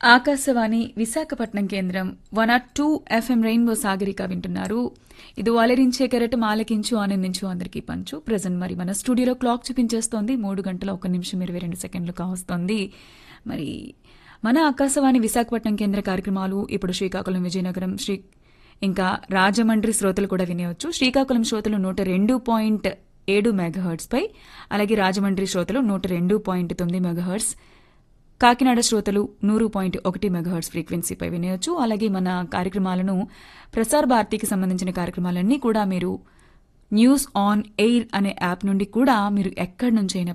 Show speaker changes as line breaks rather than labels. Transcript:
ఆకాశవాణి విశాఖపట్నం కేంద్రం one R two FM rainbow Sagarika వింటున్నారు ఇది అలరించే కెరటం ఆలకించు ఆనందించు అందరికీ పంచు ప్రజెంట్ మరి మన స్టూడియోలో క్లాక్ చూపించేస్తోంది మూడు గంటల ఒక నిమిషం ఇరవై రెండు సెకండ్లు కావస్తోంది మరి మన ఆకాశవాణి విశాఖపట్నం కేంద్ర కార్యక్రమాలు ఇప్పుడు శ్రీకాకుళం విజయనగరం శ్రీ ఇంకా రాజమండ్రి శ్రోతలు కూడా వినేయవచ్చు శ్రీకాకుళం శ్రోతలు నూట రెండు పాయింట్ ఏడు మెగాహర్ట్స్ పై అలాగే రాజమండ్రి శ్రోతలు నూట రెండు పాయింట్ తొమ్మిది మెగాహర్ట్స్ కాకినాడ శ్రోతలు నూరు పాయింట్ ఒకటి మెగాహర్ట్స్ ఫ్రీక్వెన్సీపై వినేయొచ్చు అలాగే మన కార్యక్రమాలను ప్రసార్ భారతికి సంబంధించిన కార్యక్రమాలన్నీ కూడా మీరు న్యూస్ ఆన్ ఎయిర్ అనే యాప్ నుండి కూడా మీరు ఎక్కడి నుంచైనా